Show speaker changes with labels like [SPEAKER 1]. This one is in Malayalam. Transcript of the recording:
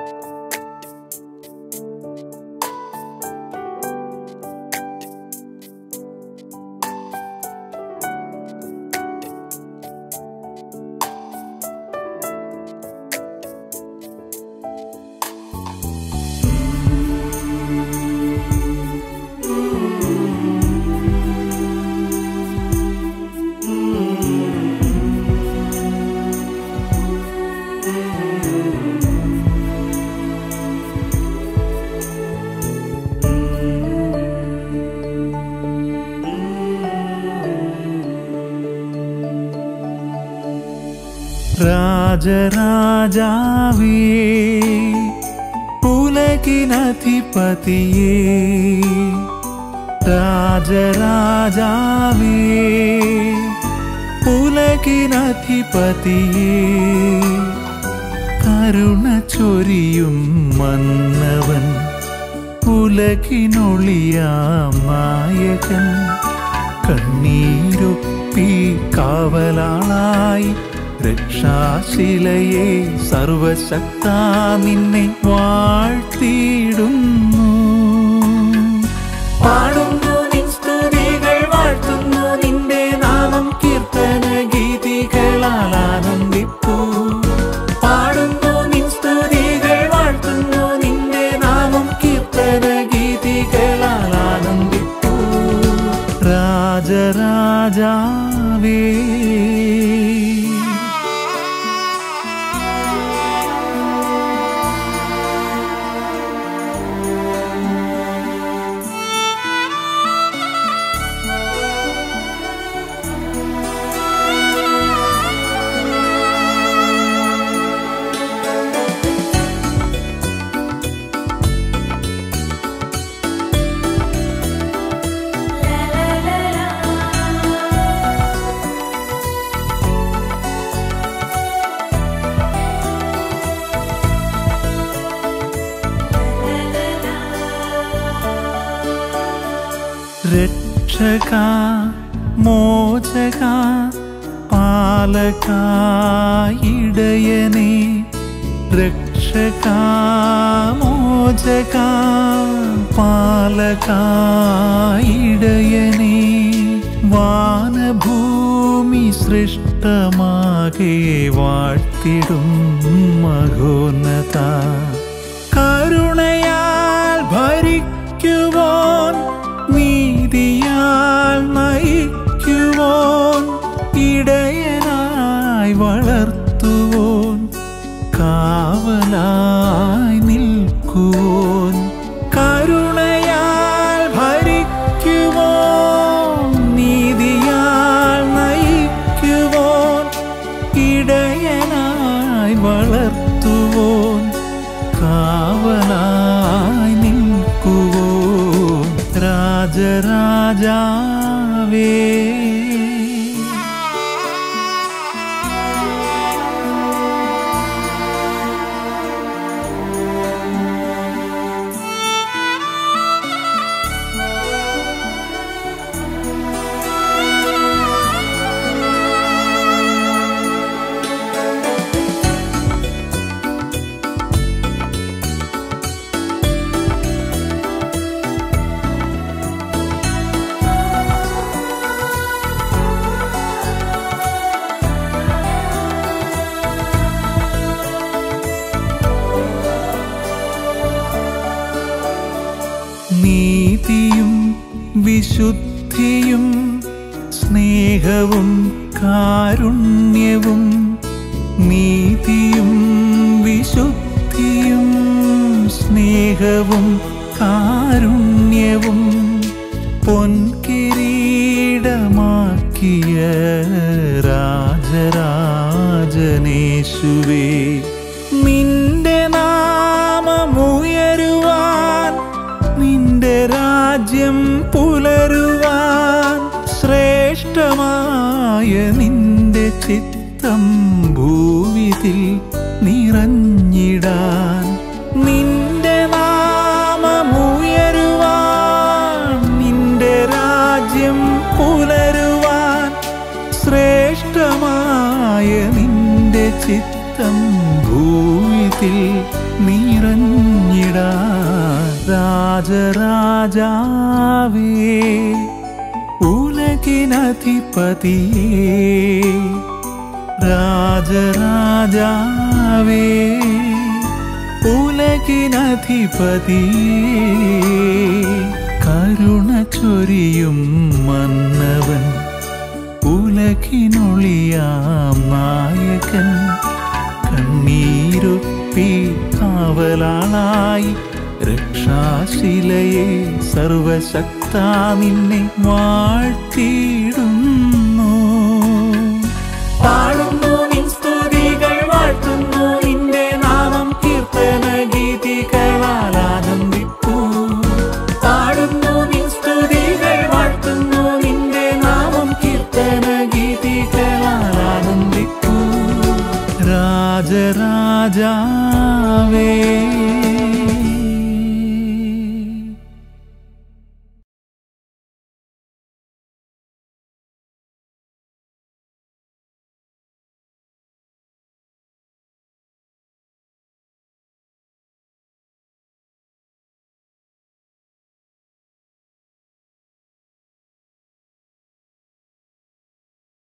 [SPEAKER 1] രാജരാജാവേ ഉലകിനധിപതിയേ രാജരാജാവേ ഉലകിനധിപതിയേ കരുണ ചൊരിയും മന്നവൻ ഉലകിനൊളിയാം നായകൻ കണ്ണീരൊപ്പി കാവലാളായി രക്ഷാശിലയെ സർവശക്ത നിന്നെ വാഴ്ത്തിയിടുന്നു പാടുന്നു നിൻ സ്തുതികൾ വാഴ്ത്തുന്നു നിന്റെ നാമം കീർത്തന ഗീതികളാൽ ആനന്ദിപ്പൂ പാടുന്നു നിൻ സ്തുതികൾ വാഴ്ത്തുന്നു നിന്റെ നാമം കീർത്തന ഗീതികളാൽ ആനന്ദിപ്പൂ രാജരാജാവേ രക്ഷക മോചക പാലക ഇടയനെ രക്ഷക മോചക പാലക ഇടയനെ വാനഭൂമി സൃഷ്ടമാകെ വാഴ്ത്തിടും മഹോന്നത കരുണയാൽ ഭരിക്കുവോൻ നീതിയാൽ നയിക്കുവോൻ ഇടയനായി വളർത്തുവോൻ കാവലായി നിൽക്കുവോൻ കരുണയാൽ ഭരിക്കുവോൻ നീതിയാൽ നയിക്കുവോൻ ഇടയനായി വളർത്തുവോൻ കാവലായി നിൽക്കുവോൻ രാജരാജാവേ നീതിയും വിശുദ്ധിയും സ്നേഹവും കാരുണ്യവും നീതിയും വിശുദ്ധിയും സ്നേഹവും കാരുണ്യവും പൊൻകിരീടമാക്കിയ രാജരാജനേശുവേ നിന്റെ നാമമുയരുവാൻ നിന്റെ രാജ്യം പുലരുവാൻ ശ്രേഷ്ഠമായ നിന്റെ ചിത്തം ഭൂവിതിൽ നിറഞ്ഞിടാൻ നിന്റെ നാമമുയരുവാൻ നിന്റെ രാജ്യം പുലരുവാൻ ശ്രേഷ്ഠമായ നിന്റെ ചിത്തം ഭൂവിൽ ഭൂവിതിൽ നിറഞ്ഞിടാ രാജരാജാവേ ഉലകിനധിപതിയേ രാജരാജാവേ ഉലകിനധിപതിയേ കരുണ ചൊരിയും മന്നവൻ ഉലകിനൊളിയാം നായകൻ കണ്ണീരൊപ്പി കാവലാളായി രക്ഷാശിലയെ സർവശക്ത നിന്നെ വാഴ്ത്തിയിടുന്നു പാടുന്നു നിൻ സ്തുതികൾ വാഴ്ത്തുന്നു നിന്റെ നാമം കീർത്തന ഗീതികളാൽ ആനന്ദിപ്പൂ പാടുന്നു നിൻ സ്തുതികൾ വാഴ്ത്തുന്നു നിന്റെ നാമം കീർത്തന ഗീതികളാൽ ആനന്ദിപ്പൂ രാജരാജാവേ